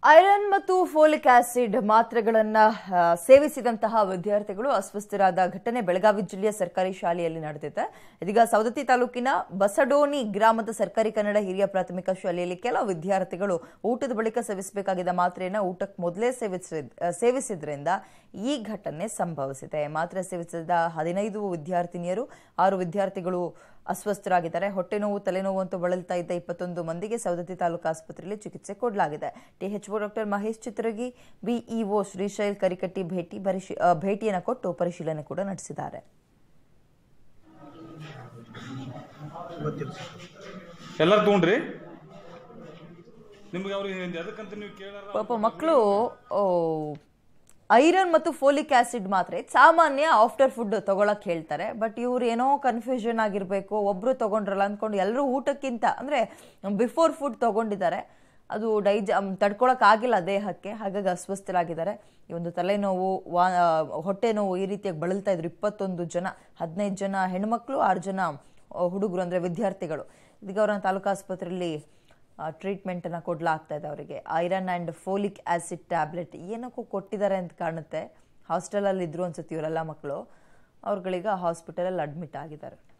iron ಮತ್ತು folic acid ಮಾತ್ರೆಗಳನ್ನ ಆ, ಸೇವಿಸಿದಂತಹ ವಿದ್ಯಾರ್ಥಿಗಳು ಅಸ್ವಸ್ಥರಾದ ಘಟನೆ ಬೆಳಗಾವಿ ಜಿಲ್ಲೆಯ ಸರ್ಕಾರಿ ಶಾಲೆಯಲ್ಲಿ ನಡೆದಿದೆ ಇದೀಗ ಸವದತ್ತಿ ತಾಲೂಕಿನ ಬಸಡೋನಿ ಗ್ರಾಮದ ಸರ್ಕಾರಿ ಕನ್ನಡ ಹಿರಿಯ ಪ್ರಾಥಮಿಕ ಶಾಲೆಯಲ್ಲಿ ಕೆಲ ವಿದ್ಯಾರ್ಥಿಗಳು ಊಟದ ಬಳಿಕ ಸೇವಿಸಬೇಕಾಗಿದ್ದ ಮಾತ್ರೆಯನ್ನ ಊಟಕ್ಕೆ ಮೊದಲೇ ಸೇವಿಸಿದ್ ಆ, ಸೇವಿಸಿದ್ರಿಂದ ಈ ಘಟನೆ ಸಂಭವಿಸಿದೆ ಮಾತ್ರೆ ಸೇವಿಸಿದ ಹದಿನೈದು ವಿದ್ಯಾರ್ಥಿನಿಯರು ಆರು ವಿದ್ಯಾರ್ಥಿಗಳು ಅಸ್ವಸ್ಥರಾಗಿದ್ದಾರೆ ಹೊಟ್ಟೆ ನೋವು ತಲೆನೋವು ಅಂತೂ ಬಳಲ್ತಾ ಇದ್ದ ಇಪ್ಪತ್ತೊಂದು ಮಂದಿಗೆ ಸವದತ್ತಿ ತಾಲೂಕು ಆಸ್ಪತ್ರೆಯಲ್ಲಿ ಚಿಕಿತ್ಸೆ ಕೊಡಲಾಗಿದೆ THO doctor Mahesh Chitragi BEO Shrishail Karikatti ಭೇಟಿ ಪರಿಶೀ- ಆ, ಭೇಟಿಯನ್ನು ಕೊಟ್ಟು ಪರಿಶೀಲನೆ ಕೂಡ ನಡೆಸಿದ್ದಾರೆ ಎಲ್ಲರೂ ತೊಗೊಂಡ್ರಿ ನಿಮ್ಗೆ ಅವ್ರಿಗೆ ಎದಕ್ಕಂತ ನೀವು ಕೇಳಾರ ಪಾಪ ಮಕ್ಕಳು ಐರನ್ ಮತ್ತು ಫೋಲಿಕ್ ಆಸಿಡ್ ಮಾತ್ರೆ ಸಾಮಾನ್ಯ ಆಫ್ಟರ್ ಫುಡ್ ತಗೊಳಕ್ ಹೇಳ್ತಾರೆ ಬಟ್ ಇವ್ರು ಏನೋ ಕನ್ಫ್ಯೂಷನ್ ಆಗಿರ್ಬೇಕು ಒಬ್ರು ತಗೊಂಡ್ರಲ್ಲ ಅಂದ್ಕೊಂಡು ಎಲ್ಲರೂ ಊಟಕ್ಕಿಂತ ಅಂದ್ರೆ ಬಿಫೋರ್ ಫುಡ್ ತಗೊಂಡಿದ್ದಾರೆ ಅದು ಡೈಜ ತಡ್ಕೊಳಕ್ ಆಗಿಲ್ಲ ದೇಹಕ್ಕೆ ಹಾಗಾಗಿ ಅಸ್ವಸ್ಥರಾಗಿದ್ದಾರೆ ಈ ಒಂದು ತಲೆನೋವು ವಾ ಆ, ಹೊಟ್ಟೆ ನೋವು ಈ ರೀತಿಯಾಗಿ ಬಳಲ್ತಾ ಇದ್ರು ಇಪ್ಪತ್ತೊಂದು ಜನ ಹದಿನೈದು ಜನ ಹೆಣ್ಮಕ್ಳು ಆರು ಜನ ಹುಡುಗರು ಅಂದ್ರೆ ವಿದ್ಯಾರ್ಥಿಗಳು ಇದೀಗ ಅವರನ್ನ ತಾಲೂಕು ಆಸ್ಪತ್ರೆಯಲ್ಲಿ ಟ್ರೀಟ್ಮೆಂಟ್ ಅನ್ನ ಕೊಡ್ಲಾಗ್ತಾ ಇದೆ ಅವರಿಗೆ iron and folic acid tablet ಏನಕ್ಕೂ ಕೊಟ್ಟಿದ್ದಾರೆ ಅಂತ ಕಾಣುತ್ತೆ ಹಾಸ್ಟೆಲಲ್ಲಿ ಇದ್ರು ಅನ್ಸುತ್ತೆ ಇವರೆಲ್ಲ ಮಕ್ಕಳು ಅವ್ರುಗಳೀಗ ಹಾಸ್ಪಿಟಲಲ್ಲಿ ಅಡ್ಮಿಟ್ ಆಗಿದ್ದಾರೆ